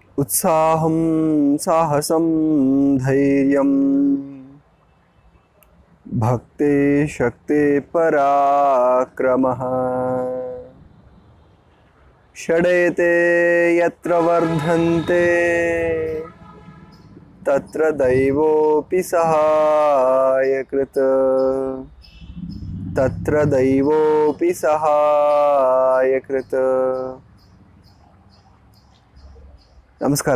उत्साहं साहसं धैर्यं भक्ते शक्ते पराक्रमः षडेते यत्र वर्धन्ते तत्र दैवोऽपि सहायकृत् तत्र दैवोऽपि सहायकृत् ನಮಸ್ಕಾರ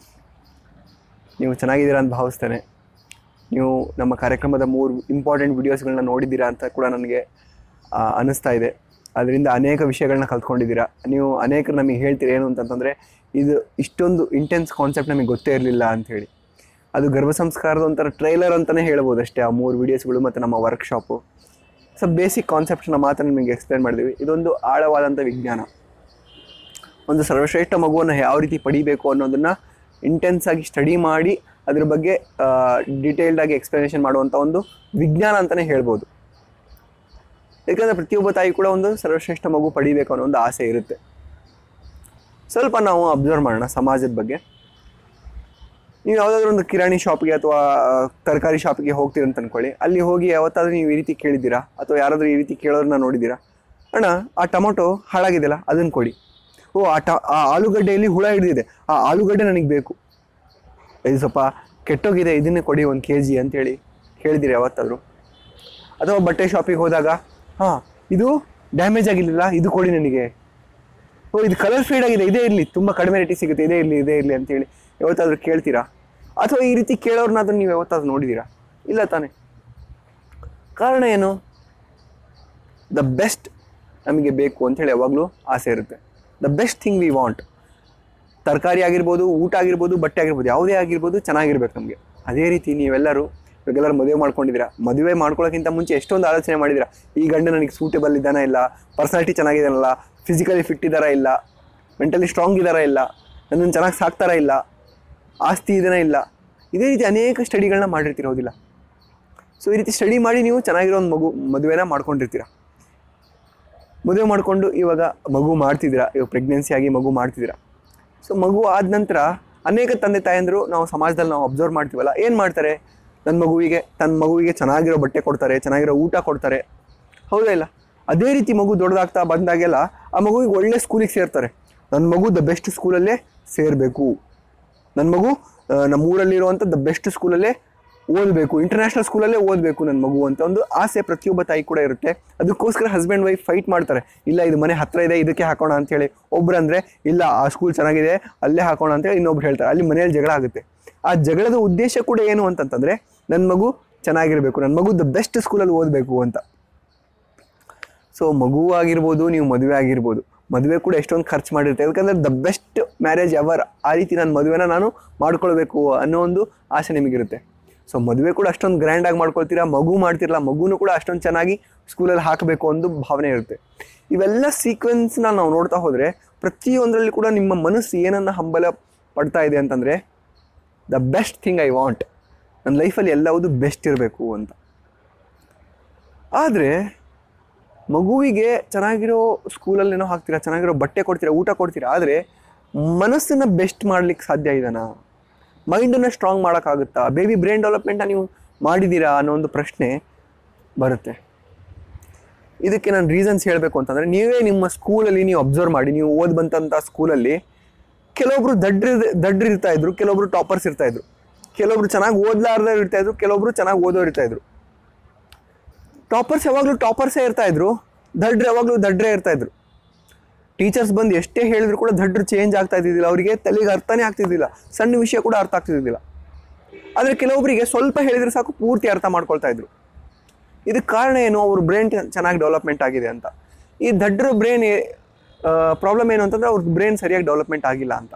ನೀವು ಚೆನ್ನಾಗಿದ್ದೀರಾ ಅಂತ ಭಾವಿಸ್ತೇನೆ ನೀವು ನಮ್ಮ ಕಾರ್ಯಕ್ರಮದ ಮೂರು ಇಂಪಾರ್ಟೆಂಟ್ ವಿಡಿಯೋಸ್ಗಳನ್ನ ನೋಡಿದ್ದೀರಾ ಅಂತ ಕೂಡ ನನಗೆ ಆ, ಅನ್ನಿಸ್ತಾ ಇದೆ ಅದರಿಂದ ಅನೇಕ ವಿಷಯಗಳನ್ನ ಕಲ್ತ್ಕೊಂಡಿದ್ದೀರಾ ನೀವು ಅನೇಕರು ನಮಗೆ ಹೇಳ್ತೀರಿ ಏನು ಅಂತಂತಂದರೆ ಇದು ಇಷ್ಟೊಂದು ಇಂಟೆನ್ಸ್ ಕಾನ್ಸೆಪ್ಟ್ ನಮಗೆ ಗೊತ್ತೇ ಇರಲಿಲ್ಲ ಅಂಥೇಳಿ ಅದು ಗರ್ಭ ಸಂಸ್ಕಾರದ ಒಂಥರ ಟ್ರೈಲರ್ ಅಂತಲೇ ಹೇಳ್ಬೋದು ಅಷ್ಟೇ ಆ ಮೂರು ವಿಡಿಯೋಸ್ಗಳು ಮತ್ತು ನಮ್ಮ ವರ್ಕ್ಶಾಪು ಸೊ ಬೇಸಿಕ್ ಕಾನ್ಸೆಪ್ಟ್ನ ಮಾತ್ರ ನಿಮಗೆ ಎಕ್ಸ್ಪ್ಲೇನ್ ಮಾಡಿದ್ವಿ ಇದೊಂದು ಆಳವಾದಂಥ ವಿಜ್ಞಾನ ಒಂದು ಸರ್ವಶ್ರೇಷ್ಠ ಮಗುವನ್ನು ಯಾವ ರೀತಿ ಪಡಿಬೇಕು ಅನ್ನೋದನ್ನ ಇಂಟೆನ್ಸ್ ಆಗಿ ಸ್ಟಡಿ ಮಾಡಿ ಅದ್ರ ಬಗ್ಗೆ ಡೀಟೇಲ್ಡ್ ಆಗಿ ಎಕ್ಸ್ಪ್ಲನೇಷನ್ ಮಾಡುವಂಥ ಒಂದು ವಿಜ್ಞಾನ ಅಂತಲೇ ಹೇಳ್ಬೋದು ಯಾಕಂದರೆ ಪ್ರತಿಯೊಬ್ಬ ತಾಯಿ ಕೂಡ ಒಂದು ಸರ್ವಶ್ರೇಷ್ಠ ಮಗು ಪಡಿಬೇಕು ಅನ್ನೋ ಒಂದು ಆಸೆ ಇರುತ್ತೆ ಸ್ವಲ್ಪ ನಾವು ಅಬ್ಸರ್ವ್ ಮಾಡೋಣ ಸಮಾಜದ ಬಗ್ಗೆ ನೀವು ಯಾವುದಾದ್ರೂ ಒಂದು ಕಿರಾಣಿ ಶಾಪ್ಗೆ ಅಥವಾ ತರಕಾರಿ ಶಾಪಿಗೆ ಹೋಗ್ತೀರ ಅಂತ ಅನ್ಕೊಳ್ಳಿ ಅಲ್ಲಿ ಹೋಗಿ ಯಾವತ್ತಾದ್ರೂ ನೀವು ಈ ರೀತಿ ಕೇಳಿದ್ದೀರಾ ಅಥವಾ ಯಾರಾದರೂ ಈ ರೀತಿ ಕೇಳೋರನ್ನ ನೋಡಿದ್ದೀರಾ ಅಣ್ಣ ಆ ಟೊಮೊಟೊ ಹಾಳಾಗಿದೆಯಲ್ಲ ಅದನ್ನು ಕೊಡಿ ಓ ಆ ಟ ಆ ಆಲೂಗಡ್ಡೆಯಲ್ಲಿ ಹುಳ ಹಿಡಿದಿದೆ ಆ ಆಲೂಗಡ್ಡೆ ನನಗೆ ಬೇಕು ಇದು ಸ್ವಲ್ಪ ಕೆಟ್ಟೋಗಿದೆ ಇದನ್ನೇ ಕೊಡಿ ಒಂದು ಕೆ ಜಿ ಅಂತೇಳಿ ಹೇಳಿದಿರಿ ಯಾವತ್ತಾದರೂ ಅಥವಾ ಬಟ್ಟೆ ಶಾಪಿಗೆ ಹೋದಾಗ ಹಾಂ ಇದು ಡ್ಯಾಮೇಜ್ ಆಗಿರಲಿಲ್ಲ ಇದು ಕೊಡಿ ನನಗೆ ಓ ಇದು ಕಲರ್ ಫೇಡ್ ಆಗಿದೆ ಇದೇ ಇರಲಿ ತುಂಬ ಕಡಿಮೆ ರೇಟಿಗೆ ಸಿಗುತ್ತೆ ಇದೇ ಇರಲಿ ಇದೇ ಇರಲಿ ಅಂತೇಳಿ ಯಾವತ್ತಾದ್ರೂ ಕೇಳ್ತೀರಾ ಅಥವಾ ಈ ರೀತಿ ಕೇಳೋರ್ನಾದ್ರೂ ನೀವು ಯಾವತ್ತಾದ್ರೂ ನೋಡಿದ್ದೀರಾ ಇಲ್ಲ ತಾನೇ ಕಾರಣ ಏನು ದ ಬೆಸ್ಟ್ ನಮಗೆ ಬೇಕು ಅಂತೇಳಿ ಯಾವಾಗಲೂ ಆಸೆ ಇರುತ್ತೆ the best thing we want ತರಕಾರಿ ಆಗಿರ್ಬೋದು ಊಟ ಆಗಿರ್ಬೋದು ಬಟ್ಟೆ ಆಗಿರ್ಬೋದು ಯಾವುದೇ ಆಗಿರ್ಬೋದು ಚೆನ್ನಾಗಿರ್ಬೇಕು ನಮಗೆ ಅದೇ ರೀತಿ ನೀವೆಲ್ಲರೂ ಇವಾಗೆಲ್ಲರೂ ಮದುವೆ ಮಾಡ್ಕೊಂಡಿದ್ದೀರಾ ಮದುವೆ ಮಾಡ್ಕೊಳ್ಳೋಕ್ಕಿಂತ ಮುಂಚೆ ಎಷ್ಟೊಂದು ಆಲೋಚನೆ ಮಾಡಿದ್ದೀರಾ ಈ ಗಂಡ ನನಗೆ ಸೂಟೇಬಲ್ ಇದ್ದಾನ ಇಲ್ಲ ಪರ್ಸನಾಲಿಟಿ ಚೆನ್ನಾಗಿದ್ದಾನಲ್ಲ ಫಿಸಿಕಲಿ ಫಿಟ್ ಇದ್ದಾರಾ ಇಲ್ಲ ಮೆಂಟಲಿ ಸ್ಟ್ರಾಂಗ್ ಇದ್ದಾರಾ ಇಲ್ಲ ನನ್ನನ್ನು ಚೆನ್ನಾಗಿ ಸಾಕ್ತಾರಾ ಇಲ್ಲ ಆಸ್ತಿ ಇದನ್ನ ಇಲ್ಲ ಇದೇ ರೀತಿ ಅನೇಕ ಸ್ಟಡಿಗಳನ್ನ ಮಾಡಿರ್ತಿರೋದಿಲ್ಲ ಸೊ ಈ ರೀತಿ ಸ್ಟಡಿ ಮಾಡಿ ನೀವು ಚೆನ್ನಾಗಿರೋ ಒಂದು ಮಗು ಮದುವೆನ ಮಾಡ್ಕೊಂಡಿರ್ತೀರ ಮದುವೆ ಮಾಡಿಕೊಂಡು ಇವಾಗ ಮಗು ಮಾಡ್ತಿದ್ದೀರಾ ಇವಾಗ ಪ್ರೆಗ್ನೆನ್ಸಿ ಆಗಿ ಮಗು ಮಾಡ್ತಿದ್ದೀರಾ ಸೊ ಮಗು ಆದ ನಂತರ ಅನೇಕ ತಂದೆ ತಾಯಂದರು ನಾವು ಸಮಾಜದಲ್ಲಿ ನಾವು ಅಬ್ಸರ್ವ್ ಮಾಡ್ತೀವಲ್ಲ ಏನು ಮಾಡ್ತಾರೆ ನನ್ನ ಮಗುವಿಗೆ ತನ್ನ ಮಗುವಿಗೆ ಚೆನ್ನಾಗಿರೋ ಬಟ್ಟೆ ಕೊಡ್ತಾರೆ ಚೆನ್ನಾಗಿರೋ ಊಟ ಕೊಡ್ತಾರೆ ಹೌದಾ ಇಲ್ಲ ಅದೇ ರೀತಿ ಮಗು ದೊಡ್ಡದಾಗ್ತಾ ಬಂದಾಗೆಲ್ಲ ಆ ಮಗುವಿಗೆ ಒಳ್ಳೆ ಸ್ಕೂಲಿಗೆ ಸೇರ್ತಾರೆ ನನ್ನ ಮಗು ದ ಬೆಸ್ಟ್ ಸ್ಕೂಲಲ್ಲೇ ಸೇರಬೇಕು ನನ್ನ ಮಗು ಆ, ನಮ್ಮ ಊರಲ್ಲಿರುವಂಥ ದ ಬೆಸ್ಟ್ ಸ್ಕೂಲಲ್ಲೇ ಓದಬೇಕು ಇಂಟರ್ನ್ಯಾಷನಲ್ ಸ್ಕೂಲಲ್ಲೇ ಓದಬೇಕು ನನ್ನ ಮಗು ಅಂತ ಒಂದು ಆಸೆ ಪ್ರತಿಯೊಬ್ಬ ತಾಯಿ ಕೂಡ ಇರುತ್ತೆ ಅದಕ್ಕೋಸ್ಕರ ಹಸ್ಬೆಂಡ್ ವೈಫ್ ಫೈಟ್ ಮಾಡ್ತಾರೆ ಇಲ್ಲ ಇದು ಮನೆ ಹತ್ರ ಇದೆ ಇದಕ್ಕೆ ಹಾಕೋಣ ಅಂತೇಳಿ ಒಬ್ರು ಅಂದರೆ ಇಲ್ಲ ಆ ಸ್ಕೂಲ್ ಚೆನ್ನಾಗಿದೆ ಅಲ್ಲೇ ಹಾಕೋಣ ಅಂತೇಳಿ ಇನ್ನೊಬ್ರು ಹೇಳ್ತಾರೆ ಅಲ್ಲಿ ಮನೆಯಲ್ಲಿ ಜಗಳ ಆಗುತ್ತೆ ಆ ಜಗಳದ ಉದ್ದೇಶ ಕೂಡ ಏನು ಅಂತಂತಂದರೆ ನನ್ನ ಮಗು ಚೆನ್ನಾಗಿರಬೇಕು ನನ್ನ ಮಗು ದ ಬೆಸ್ಟ್ ಸ್ಕೂಲಲ್ಲಿ ಓದಬೇಕು ಅಂತ ಸೊ ಮಗು ಆಗಿರ್ಬೋದು ನೀವು ಮದುವೆ ಆಗಿರ್ಬೋದು ಮದುವೆ ಕೂಡ ಎಷ್ಟೊಂದು ಖರ್ಚು ಮಾಡಿರುತ್ತೆ ಯಾಕಂದರೆ ದ ಬೆಸ್ಟ್ ಮ್ಯಾರೇಜ್ ಎವರ್ ಆ ರೀತಿ ನನ್ನ ಮದುವೆನ ನಾನು ಮಾಡ್ಕೊಳ್ಬೇಕು ಅನ್ನೋ ಒಂದು ಆಸೆ ನಿಮಗಿರುತ್ತೆ ಸೊ ಮದುವೆ ಕೂಡ ಅಷ್ಟೊಂದು ಗ್ರ್ಯಾಂಡಾಗಿ ಮಾಡ್ಕೊಳ್ತೀರಾ ಮಗು ಮಾಡ್ತಿರಲ್ಲ ಮಗುನೂ ಕೂಡ ಅಷ್ಟೊಂದು ಚೆನ್ನಾಗಿ ಸ್ಕೂಲಲ್ಲಿ ಹಾಕಬೇಕು ಒಂದು ಭಾವನೆ ಇರುತ್ತೆ ಇವೆಲ್ಲ ಸೀಕ್ವೆನ್ಸ್ನ ನಾವು ನೋಡ್ತಾ ಹೋದರೆ ಪ್ರತಿಯೊಂದರಲ್ಲಿ ಕೂಡ ನಿಮ್ಮ ಮನಸ್ಸು ಏನನ್ನ ಹಂಬಲ ಪಡ್ತಾ ಇದೆ ಅಂತಂದರೆ the best thing I want ನನ್ನ ಲೈಫಲ್ಲಿ ಎಲ್ಲವುದು ಬೆಸ್ಟ್ ಇರಬೇಕು ಅಂತ ಆದರೆ ಮಗುವಿಗೆ ಚೆನ್ನಾಗಿರೋ ಸ್ಕೂಲಲ್ಲಿ ಏನೋ ಹಾಕ್ತೀರಾ ಚೆನ್ನಾಗಿರೋ ಬಟ್ಟೆ ಕೊಡ್ತೀರಾ ಊಟ ಕೊಡ್ತೀರಾ ಆದರೆ ಮನಸ್ಸನ್ನು ಬೆಸ್ಟ್ ಮಾಡ್ಲಿಕ್ಕೆ ಸಾಧ್ಯ ಇದೆನಾ ಮೈಂಡನ್ನು ಸ್ಟ್ರಾಂಗ್ ಮಾಡೋಕ್ಕಾಗುತ್ತಾ ಬೇಬಿ ಬ್ರೈನ್ ಡೆವಲಪ್ಮೆಂಟ ನೀವು ಮಾಡಿದ್ದೀರಾ ಅನ್ನೋ ಒಂದು ಪ್ರಶ್ನೆ ಬರುತ್ತೆ ಇದಕ್ಕೆ ನಾನು ರೀಸನ್ಸ್ ಹೇಳಬೇಕು ಅಂತಂದರೆ ನೀವೇ ನಿಮ್ಮ ಸ್ಕೂಲಲ್ಲಿ ನೀವು ಅಬ್ಸರ್ವ್ ಮಾಡಿ ನೀವು ಓದ್ ಬಂತಂಥ ಸ್ಕೂಲಲ್ಲಿ ಕೆಲವೊಬ್ರು ದಡ್ರ ದಡ್ರು ಇರ್ತಾ ಇದ್ರು ಕೆಲವೊಬ್ರು ಟಾಪರ್ಸ್ ಇರ್ತಾ ಇದ್ರು ಕೆಲವೊಬ್ರು ಚೆನ್ನಾಗಿ ಓದ್ಲಾರ್ದವ್ರು ಇರ್ತಾ ಇದ್ರು ಕೆಲವೊಬ್ರು ಚೆನ್ನಾಗಿ ಓದೋರು ಇರ್ತಾ ಇದ್ರು ಟಾಪರ್ಸ್ ಯಾವಾಗಲೂ ಟಾಪರ್ಸೇ ಇರ್ತಾ ಇದ್ರು ದಡ್ರು ಯಾವಾಗಲೂ ದಡ್ರೇ ಇರ್ತಾ ಇದ್ರು ಟೀಚರ್ಸ್ ಬಂದು ಎಷ್ಟೇ ಹೇಳಿದ್ರು ಕೂಡ ದಡ್ರು ಚೇಂಜ್ ಆಗ್ತಾ ಇದ್ದಿದ್ದಿಲ್ಲ ಅವರಿಗೆ ತಲೆಗೆ ಅರ್ಥನೇ ಆಗ್ತಿದ್ದಿಲ್ಲ ಸಣ್ಣ ವಿಷಯ ಕೂಡ ಅರ್ಥ ಆಗ್ತಿದ್ದಿಲ್ಲ ಆದರೆ ಕೆಲವೊಬ್ಬರಿಗೆ ಸ್ವಲ್ಪ ಹೇಳಿದ್ರೆ ಸಾಕು ಪೂರ್ತಿ ಅರ್ಥ ಮಾಡ್ಕೊಳ್ತಾ ಇದ್ರು ಇದಕ್ಕೆ ಕಾರಣ ಏನು ಅವ್ರ ಬ್ರೈನ್ ಚೆನ್ನಾಗಿ ಡೆವಲಪ್ಮೆಂಟ್ ಆಗಿದೆ ಅಂತ ಈ ದಡ್ರ ಬ್ರೈನ್ ಪ್ರಾಬ್ಲಮ್ ಏನು ಅಂತಂದ್ರೆ ಅವ್ರ ಬ್ರೈನ್ ಸರಿಯಾಗಿ ಡೆವಲಪ್ಮೆಂಟ್ ಆಗಿಲ್ಲ ಅಂತ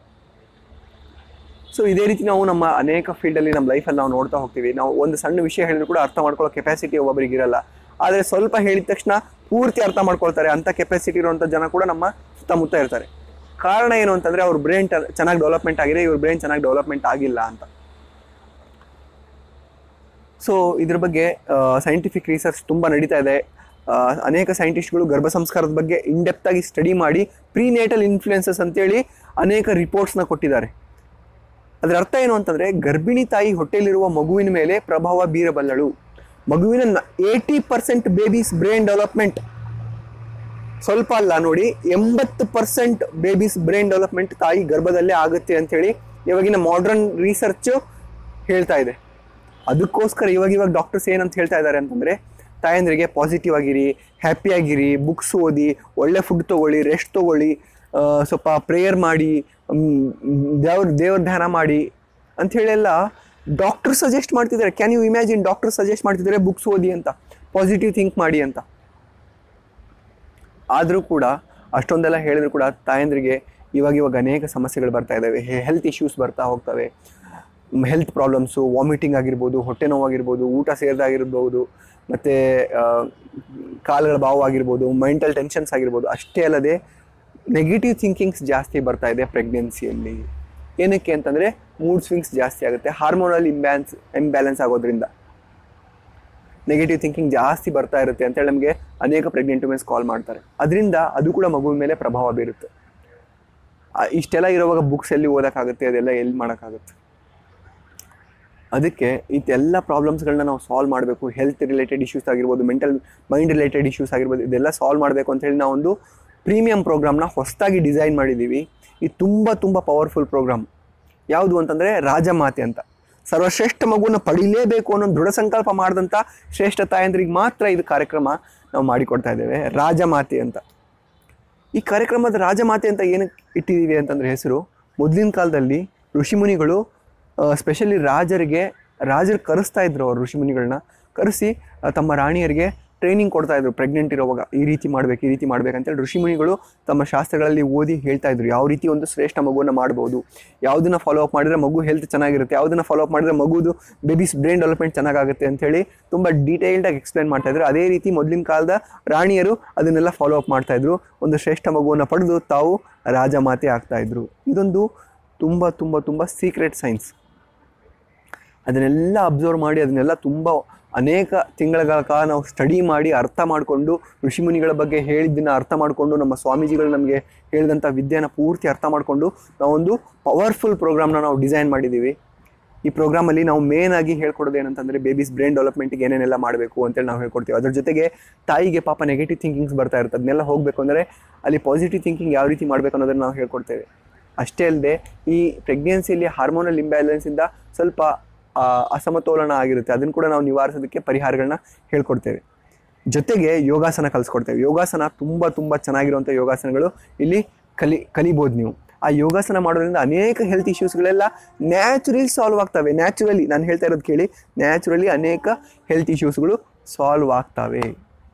ಸೊ ಇದೇ ರೀತಿ ನಾವು ನಮ್ಮ ಅನೇಕ ಫೀಲ್ಡಲ್ಲಿ ನಮ್ಮ ಲೈಫಲ್ಲಿ ನಾವು ನೋಡ್ತಾ ಹೋಗ್ತೀವಿ ನಾವು ಒಂದು ಸಣ್ಣ ವಿಷಯ ಹೇಳಿದ್ರು ಕೂಡ ಅರ್ಥ ಮಾಡ್ಕೊಳ್ಳೋ ಕೆಪಾಸಿಟಿ ಒಬ್ಬೊಬ್ಬರಿಗೆ ಇರಲ್ಲ ಆದರೆ ಸ್ವಲ್ಪ ಹೇಳಿದ ತಕ್ಷಣ ಪೂರ್ತಿ ಅರ್ಥ ಮಾಡ್ಕೊಳ್ತಾರೆ ಅಂಥ ಕೆಪಾಸಿಟಿ ಇರುವಂಥ ಜನ ಕೂಡ ನಮ್ಮ ಸುತ್ತಮುತ್ತ ಇರ್ತಾರೆ ಕಾರಣ ಏನು ಅಂತಂದರೆ ಅವ್ರ ಬ್ರೈನ್ ಚೆನ್ನಾಗಿ ಡೆವಲಪ್ಮೆಂಟ್ ಆಗಿದೆ ಇವ್ರ ಬ್ರೈನ್ ಚೆನ್ನಾಗಿ ಡೆವಲಪ್ಮೆಂಟ್ ಆಗಿಲ್ಲ ಅಂತ ಸೊ ಇದ್ರ ಬಗ್ಗೆ ಸೈಂಟಿಫಿಕ್ ರಿಸರ್ಚ್ ತುಂಬ ನಡೀತಾ ಇದೆ ಆ, ಅನೇಕ ಸೈಂಟಿಸ್ಟ್ಗಳು ಗರ್ಭ ಸಂಸ್ಕಾರದ ಬಗ್ಗೆ ಇನ್ಡೆಪ್ತ್ ಆಗಿ ಸ್ಟಡಿ ಮಾಡಿ ಪ್ರೀನೇಟಲ್ ಇನ್ಫ್ಲುಯೆನ್ಸಸ್ ಅಂತೇಳಿ ಅನೇಕ ರಿಪೋರ್ಟ್ಸ್ನ ಕೊಟ್ಟಿದ್ದಾರೆ ಅದರ ಅರ್ಥ ಏನು ಅಂತಂದ್ರೆ ಗರ್ಭಿಣಿ ತಾಯಿ ಹೊಟ್ಟೆಯಲ್ಲಿರುವ ಮಗುವಿನ ಮೇಲೆ ಪ್ರಭಾವ ಬೀರಬಲ್ಲಳು ಮಗುವಿನ eighty percent babies brain development ಸ್ವಲ್ಪ ಅಲ್ಲ ನೋಡಿ ಎಂಬತ್ತು ಪರ್ಸೆಂಟ್ ಬೇಬೀಸ್ ಬ್ರೈನ್ ಡೆವಲಪ್ಮೆಂಟ್ ತಾಯಿ ಗರ್ಭದಲ್ಲೇ ಆಗುತ್ತೆ ಅಂತೇಳಿ ಇವಾಗಿನ ಮಾಡರ್ನ್ ರಿಸರ್ಚ್ ಹೇಳ್ತಾ ಇದೆ ಅದಕ್ಕೋಸ್ಕರ ಇವಾಗ ಇವಾಗ ಡಾಕ್ಟರ್ಸ್ ಏನಂತ ಹೇಳ್ತಾ ಇದ್ದಾರೆ ಅಂತಂದ್ರೆ ತಾಯಂದ್ರಿಗೆ ಪಾಸಿಟಿವ್ ಆಗಿರಿ ಹ್ಯಾಪಿ ಆಗಿರಿ ಬುಕ್ಸ್ ಓದಿ ಒಳ್ಳೆ ಫುಡ್ ತಗೊಳ್ಳಿ ರೆಸ್ಟ್ ತಗೊಳ್ಳಿ ಆ, ಸ್ವಲ್ಪ ಪ್ರೇಯರ್ ಮಾಡಿ ದೇವ್ರ ದೇವ್ರ ಧ್ಯಾನ ಮಾಡಿ ಅಂತ ಹೇಳೆಲ್ಲ ಡಾಕ್ಟರ್ ಸಜೆಸ್ಟ್ ಮಾಡ್ತಿದ್ದಾರೆ can you imagine doctor suggest ಮಾಡ್ತಿದ್ದಾರೆ ಬುಕ್ಸ್ ಓದಿ ಅಂತ ಪಾಸಿಟಿವ್ ಥಿಂಕ್ ಮಾಡಿ ಅಂತ ಆದರೂ ಕೂಡ ಅಷ್ಟೊಂದೆಲ್ಲ ಹೇಳಿದ್ರು ಕೂಡ ತಾಯಂದ್ರಿಗೆ ಇವಾಗ ಇವಾಗ ಅನೇಕ ಸಮಸ್ಯೆಗಳು ಬರ್ತಾ ಇದ್ದಾವೆ ಹೆಲ್ತ್ ಇಶ್ಯೂಸ್ ಬರ್ತಾ ಹೋಗ್ತವೆ ಹೆಲ್ತ್ ಪ್ರಾಬ್ಲಮ್ಸು ವಾಮಿಟಿಂಗ್ ಆಗಿರ್ಬೋದು ಹೊಟ್ಟೆ ನೋವಾಗಿರ್ಬೋದು ಊಟ ಸೇರಿದಾಗಿರ್ಬೋದು ಮತ್ತು ಕಾಲುಗಳ ಭಾವ ಆಗಿರ್ಬೋದು ಮೆಂಟಲ್ ಟೆನ್ಷನ್ಸ್ ಆಗಿರ್ಬೋದು ಅಷ್ಟೇ ಅಲ್ಲದೆ ನೆಗೆಟಿವ್ ಥಿಂಕಿಂಗ್ಸ್ ಜಾಸ್ತಿ ಬರ್ತಾ ಇದೆ ಪ್ರೆಗ್ನೆನ್ಸಿಯಲ್ಲಿ ಏನಕ್ಕೆ ಅಂತಂದರೆ ಮೂಡ್ ಸ್ವಿಂಗ್ಸ್ ಜಾಸ್ತಿ ಆಗುತ್ತೆ ಹಾರ್ಮೋನಲ್ ಇಂಬ್ಯಾನ್ಸ್ ಇಂಬ್ಯಾಲೆನ್ಸ್ ಆಗೋದ್ರಿಂದ ನೆಗೆಟಿವ್ ಥಿಂಕಿಂಗ್ ಜಾಸ್ತಿ ಬರ್ತಾ ಇರುತ್ತೆ ಅಂತೇಳಿ ನಮಗೆ ಅನೇಕ ಪ್ರೆಗ್ನೆಂಟ್ ವುಮೆನ್ಸ್ ಕಾಲ್ ಮಾಡ್ತಾರೆ ಅದರಿಂದ ಅದು ಕೂಡ ಮಗುವಿನ ಮೇಲೆ ಪ್ರಭಾವ ಬೀರುತ್ತೆ ಆ, ಇಷ್ಟೆಲ್ಲ ಇರುವಾಗ ಬುಕ್ಸ್ ಎಲ್ಲಿ ಓದೋಕ್ಕಾಗುತ್ತೆ ಅದೆಲ್ಲ ಎಲ್ಲಿ ಮಾಡೋಕ್ಕಾಗುತ್ತೆ ಅದಕ್ಕೆ ಇದೆಲ್ಲ ಪ್ರಾಬ್ಲಮ್ಸ್ಗಳನ್ನ ನಾವು ಸಾಲ್ವ್ ಮಾಡಬೇಕು ಹೆಲ್ತ್ ರಿಲೇಟೆಡ್ ಇಶ್ಯೂಸ್ ಆಗಿರ್ಬೋದು ಮೆಂಟಲ್ ಮೈಂಡ್ ರಿಲೇಟೆಡ್ ಇಶ್ಯೂಸ್ ಆಗಿರ್ಬೋದು ಇದೆಲ್ಲ ಸಾಲ್ವ್ ಮಾಡಬೇಕು ಅಂತ ಹೇಳಿ ನಾವೊಂದು ಪ್ರೀಮಿಯಂ ಪ್ರೋಗ್ರಾಮ್ನ ಹೊಸದಾಗಿ ಡಿಸೈನ್ ಮಾಡಿದ್ದೀವಿ ಇದು ತುಂಬ ತುಂಬ ಪವರ್ಫುಲ್ ಪ್ರೋಗ್ರಾಮ್ ಯಾವುದು ಅಂತಂದರೆ ರಾಜಮಾತೆ ಅಂತ ಸರ್ವಶ್ರೇಷ್ಠ ಮಗುನ ಪಡಿಲೇಬೇಕು ಅನ್ನೋ ದೃಢ ಸಂಕಲ್ಪ ಮಾಡಿದಂಥ ಶ್ರೇಷ್ಠ ತಾಯಂದ್ರಿಗೆ ಮಾತ್ರ ಇದು ಕಾರ್ಯಕ್ರಮ ನಾವು ಮಾಡಿಕೊಡ್ತಾ ಇದ್ದೇವೆ ರಾಜಮಾತೆ ಅಂತ ಈ ಕಾರ್ಯಕ್ರಮದ ರಾಜಮಾತೆ ಅಂತ ಏನಕ್ಕೆ ಇಟ್ಟಿದ್ದೀವಿ ಅಂತಂದ್ರೆ ಹೆಸರು ಮೊದಲಿನ ಕಾಲದಲ್ಲಿ ಋಷಿಮುನಿಗಳು ಸ್ಪೆಷಲಿ ರಾಜರಿಗೆ ರಾಜರು ಕರೆಸ್ತಾ ಇದ್ರು ಅವ್ರು ಋಷಿಮುನಿಗಳನ್ನ ಕರೆಸಿ ಆ, ತಮ್ಮ ರಾಣಿಯರಿಗೆ ಟ್ರೈನಿಂಗ್ ಕೊಡ್ತಾ ಇದ್ರು ಪ್ರೆಗ್ನೆಂಟ್ ಇರೋವಾಗ ಈ ರೀತಿ ಮಾಡ್ಬೇಕು ಈ ರೀತಿ ಮಾಡ್ಬೇಕಂತೇಳಿ ಋಷಿಮುನಿಗಳು ತಮ್ಮ ಶಾಸ್ತ್ರಗಳಲ್ಲಿ ಓದಿ ಹೇಳ್ತಾ ಇದ್ರು ಯಾವ ರೀತಿ ಒಂದು ಶ್ರೇಷ್ಠ ಮಗುವನ್ನು ಮಾಡ್ಬೋದು ಯಾವುದನ್ನ ಫಾಲೋ ಅಪ್ ಮಾಡಿದ್ರೆ ಮಗು ಹೆಲ್ತ್ ಚೆನ್ನಾಗಿರುತ್ತೆ ಯಾವುದನ್ನ ಫಾಲೋ ಅಪ್ ಮಾಡಿದ್ರೆ ಮಗುದು ಬೇಬೀಸ್ ಬ್ರೈನ್ ಡೆವಲಪ್ಮೆಂಟ್ ಚೆನ್ನಾಗಾಗುತ್ತೆ ಅಂತೇಳಿ ತುಂಬ ಡೀಟೇಲ್ಡಾಗಿ ಎಕ್ಸ್ಪ್ಲೈನ್ ಮಾಡ್ತಾ ಇದ್ರು ಅದೇ ರೀತಿ ಮೊದಲಿನ ಕಾಲದ ರಾಣಿಯರು ಅದನ್ನೆಲ್ಲ ಫಾಲೋ ಅಪ್ ಮಾಡ್ತಾ ಇದ್ರು ಒಂದು ಶ್ರೇಷ್ಠ ಮಗುವನ್ನು ಪಡೆದು ತಾವು ರಾಜಮಾತೆ ಆಗ್ತಾ ಇದ್ರು ಇದೊಂದು ತುಂಬ ತುಂಬ ತುಂಬ ಸೀಕ್ರೆಟ್ ಸೈನ್ಸ್ ಅದನ್ನೆಲ್ಲ ಅಬ್ಸರ್ವ್ ಮಾಡಿ ಅದನ್ನೆಲ್ಲ ತುಂಬ ಅನೇಕ ತಿಂಗಳ ಕಾಲ ನಾವು ಸ್ಟಡಿ ಮಾಡಿ ಅರ್ಥ ಮಾಡಿಕೊಂಡು ಋಷಿಮುನಿಗಳ ಬಗ್ಗೆ ಹೇಳಿದ್ದನ್ನು ಅರ್ಥ ಮಾಡಿಕೊಂಡು ನಮ್ಮ ಸ್ವಾಮೀಜಿಗಳು ನಮಗೆ ಹೇಳಿದಂಥ ವಿದ್ಯೆನ ಪೂರ್ತಿ ಅರ್ಥ ಮಾಡಿಕೊಂಡು ನಾವೊಂದು ಪವರ್ಫುಲ್ ಪ್ರೋಗ್ರಾಮ್ನ ನಾವು ಡಿಸೈನ್ ಮಾಡಿದ್ದೀವಿ ಈ ಪ್ರೋಗ್ರಾಮಲ್ಲಿ ನಾವು ಮೇನ್ ಆಗಿ ಹೇಳ್ಕೊಡೋದು ಏನಂತಂದರೆ ಬೇಬೀಸ್ ಬ್ರೈನ್ ಡೆವಲಪ್ಮೆಂಟ್ಗೆ ಏನೇನೆಲ್ಲ ಮಾಡಬೇಕು ಅಂತೇಳಿ ನಾವು ಹೇಳ್ಕೊಡ್ತೀವಿ ಅದ್ರ ಜೊತೆಗೆ ತಾಯಿಗೆ ಪಾಪ ನೆಗೆಟಿವ್ ಥಿಂಕಿಂಗ್ಸ್ ಬರ್ತಾ ಇರುತ್ತೆ ಅದನ್ನೆಲ್ಲ ಹೋಗಬೇಕು ಅಂದರೆ ಅಲ್ಲಿ ಪಾಸಿಟಿವ್ ಥಿಂಕಿಂಗ್ ಯಾವ ರೀತಿ ಮಾಡಬೇಕು ಅನ್ನೋದನ್ನು ನಾವು ಹೇಳ್ಕೊಡ್ತೇವೆ ಅಷ್ಟೇ ಅಲ್ಲದೆ ಈ ಪ್ರೆಗ್ನೆನ್ಸಿಯಲ್ಲಿ ಹಾರ್ಮೋನಲ್ ಇಂಬ್ಯಾಲೆನ್ಸಿಂದ ಸ್ವಲ್ಪ ಆ, ಅಸಮತೋಲನ ಆಗಿರುತ್ತೆ ಅದನ್ನು ಕೂಡ ನಾವು ನಿವಾರಿಸೋದಕ್ಕೆ ಪರಿಹಾರಗಳನ್ನ ಹೇಳ್ಕೊಡ್ತೇವೆ ಜೊತೆಗೆ ಯೋಗಾಸನ ಕಲಿಸ್ಕೊಡ್ತೇವೆ ಯೋಗಾಸನ ತುಂಬ ತುಂಬ ಚೆನ್ನಾಗಿರುವಂಥ ಯೋಗಾಸನಗಳು ಇಲ್ಲಿ ಕಲಿ ಕಲಿಬೋದು ನೀವು ಆ ಯೋಗಾಸನ ಮಾಡೋದ್ರಿಂದ ಅನೇಕ ಹೆಲ್ತ್ ಇಶ್ಯೂಸ್ಗಳೆಲ್ಲ ನ್ಯಾಚುರಲಿ ಸಾಲ್ವ್ ಆಗ್ತವೆ ನ್ಯಾಚುರಲಿ ನಾನು ಹೇಳ್ತಾ ಇರೋದು ಕೇಳಿ ನ್ಯಾಚುರಲಿ ಅನೇಕ ಹೆಲ್ತ್ ಇಶ್ಯೂಸ್ಗಳು ಸಾಲ್ವ್ ಆಗ್ತವೆ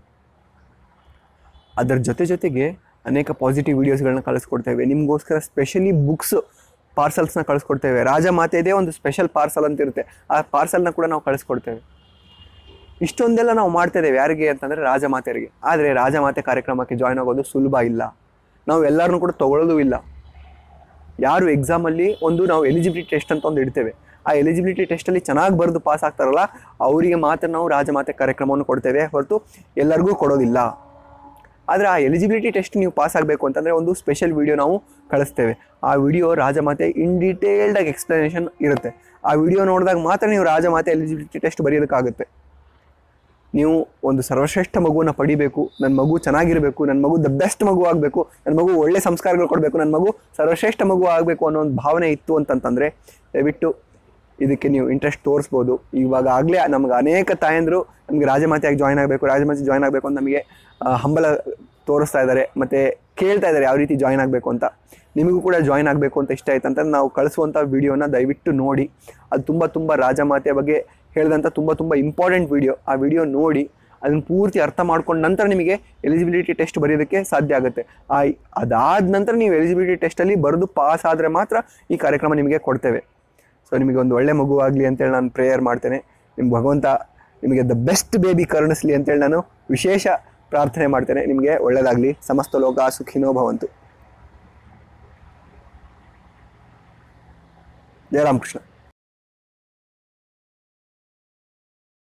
ಅದರ ಜೊತೆ ಜೊತೆಗೆ ಅನೇಕ ಪಾಸಿಟಿವ್ ವೀಡಿಯೋಸ್ಗಳನ್ನ ಕಳಿಸ್ಕೊಡ್ತೇವೆ ನಿಮಗೋಸ್ಕರ ಸ್ಪೆಷಲಿ ಬುಕ್ಸ್ ಪಾರ್ಸಲ್ಸ್ನ ಕಳಿಸ್ಕೊಡ್ತೇವೆ ರಾಜಮಾತೆದೇ ಒಂದು ಸ್ಪೆಷಲ್ ಪಾರ್ಸಲ್ ಅಂತ ಇರುತ್ತೆ ಆ ಪಾರ್ಸಲ್ನ ಕೂಡ ನಾವು ಕಳಿಸ್ಕೊಡ್ತೇವೆ ಇಷ್ಟೊಂದೆಲ್ಲ ನಾವು ಮಾಡ್ತಾ ಇದ್ದೇವೆ ಯಾರಿಗೆ ಅಂತಂದರೆ ರಾಜಮಾತೆಯರಿಗೆ ಆದರೆ ರಾಜಮಾತೆ ಕಾರ್ಯಕ್ರಮಕ್ಕೆ ಜಾಯ್ನ್ ಆಗೋದು ಸುಲಭ ಇಲ್ಲ ನಾವು ಎಲ್ಲರನ್ನೂ ಕೂಡ ತಗೊಳ್ಳೋದು ಇಲ್ಲ ಯಾರು ಎಕ್ಸಾಮಲ್ಲಿ ಒಂದು ನಾವು ಎಲಿಜಿಬಿಲಿಟಿ ಟೆಸ್ಟ್ ಅಂತ ಒಂದು ಇಡ್ತೇವೆ ಆ ಎಲಿಜಿಬಿಲಿಟಿ ಟೆಸ್ಟಲ್ಲಿ ಚೆನ್ನಾಗಿ ಬರೆದು ಪಾಸ್ ಆಗ್ತಾರಲ್ಲ ಅವರಿಗೆ ಮಾತ್ರ ನಾವು ರಾಜಮಾತೆ ಕಾರ್ಯಕ್ರಮವನ್ನು ಕೊಡ್ತೇವೆ ಹೊರತು ಎಲ್ಲರಿಗೂ ಕೊಡೋದಿಲ್ಲ ಆದರೆ ಆ ಎಲಿಜಿಬಿಲಿಟಿ ಟೆಸ್ಟ್ ನೀವು ಪಾಸ್ ಆಗಬೇಕು ಅಂತಂದರೆ ಒಂದು ಸ್ಪೆಷಲ್ ವಿಡಿಯೋ ನಾವು ಕಳಿಸ್ತೇವೆ ಆ ವಿಡಿಯೋ ರಾಜಮಾತೆ ಇನ್ ಡೀಟೇಲ್ಡಾಗಿ ಎಕ್ಸ್ಪ್ಲನೇಷನ್ ಇರುತ್ತೆ ಆ ವಿಡಿಯೋ ನೋಡಿದಾಗ ಮಾತ್ರ ನೀವು ರಾಜಮಾತೆ ಎಲಿಜಿಬಿಲಿಟಿ ಟೆಸ್ಟ್ ಬರೆಯೋದಕ್ಕಾಗುತ್ತೆ ನೀವು ಒಂದು ಸರ್ವಶ್ರೇಷ್ಠ ಮಗುವನ್ನು ಪಡಿಬೇಕು ನನ್ನ ಮಗು ಚೆನ್ನಾಗಿರಬೇಕು ನನ್ನ ಮಗು ದ ಬೆಸ್ಟ್ ಮಗು ಆಗಬೇಕು ನನ್ನ ಮಗು ಒಳ್ಳೆ ಸಂಸ್ಕಾರಗಳು ಕೊಡಬೇಕು ನನ್ನ ಮಗು ಸರ್ವಶ್ರೇಷ್ಠ ಮಗು ಆಗಬೇಕು ಅನ್ನೋ ಒಂದು ಭಾವನೆ ಇತ್ತು ಅಂತಂತಂದರೆ ದಯವಿಟ್ಟು ಇದಕ್ಕೆ ನೀವು ಇಂಟ್ರೆಸ್ಟ್ ತೋರಿಸ್ಬೋದು ಇವಾಗ ಆಗಲೇ ನಮ್ಗೆ ಅನೇಕ ತಾಯಂದರು ನಮಗೆ ರಾಜಮಾತೆಯಾಗಿ ಜಾಯ್ನ್ ಆಗಬೇಕು ರಾಜಮಾತೆ ಜಾಯ್ನ್ ಆಗಬೇಕು ಅಂತ ನಮಗೆ ಆ, ಹಂಬಲ ತೋರಿಸ್ತಾ ಇದ್ದಾರೆ ಮತ್ತು ಕೇಳ್ತಾ ಇದ್ದಾರೆ ಯಾವ ರೀತಿ ಜಾಯ್ನ್ ಆಗಬೇಕು ಅಂತ ನಿಮಗೂ ಕೂಡ ಜಾಯ್ನ್ ಆಗಬೇಕು ಅಂತ ಇಷ್ಟ ಆಯ್ತು ಅಂತ ನಾವು ಕಳಿಸುವಂಥ ವಿಡಿಯೋನ ದಯವಿಟ್ಟು ನೋಡಿ ಅದು ತುಂಬ ತುಂಬ ರಾಜಮಾತೆಯ ಬಗ್ಗೆ ಹೇಳಿದಂಥ ತುಂಬ ತುಂಬ ಇಂಪಾರ್ಟೆಂಟ್ ವಿಡಿಯೋ ಆ ವಿಡಿಯೋ ನೋಡಿ ಅದನ್ನು ಪೂರ್ತಿ ಅರ್ಥ ಮಾಡ್ಕೊಂಡ ನಂತರ ನಿಮಗೆ ಎಲಿಜಿಬಿಲಿಟಿ ಟೆಸ್ಟ್ ಬರೆಯೋದಕ್ಕೆ ಸಾಧ್ಯ ಆಗುತ್ತೆ ಆ ಅದಾದ ನಂತರ ನೀವು ಎಲಿಜಿಬಿಲಿಟಿ ಟೆಸ್ಟಲ್ಲಿ ಬರೆದು ಪಾಸ್ ಆದರೆ ಮಾತ್ರ ಈ ಕಾರ್ಯಕ್ರಮ ನಿಮಗೆ ಕೊಡ್ತೇವೆ ಸೊ ನಿಮಗೆ ಒಂದು ಒಳ್ಳೆ ಮಗು ಆಗಲಿ ಅಂತೇಳಿ ನಾನು ಪ್ರೇಯರ್ ಮಾಡ್ತೇನೆ ನಿಮ್ಮ ಭಗವಂತ ನಿಮಗೆ ದ ಬೆಸ್ಟ್ ಬೇಬಿ ಕರುಣಿಸ್ಲಿ ಅಂತೇಳಿ ನಾನು ವಿಶೇಷ ಪ್ರಾರ್ಥನೆ ಮಾಡ್ತೇನೆ ನಿಮಗೆ ಒಳ್ಳೆಯದಾಗಲಿ ಸಮಸ್ತ ಲೋಕ ಸುಖಿನೋ ಭವಂತು ಜಯರಾಮಕೃಷ್ಣ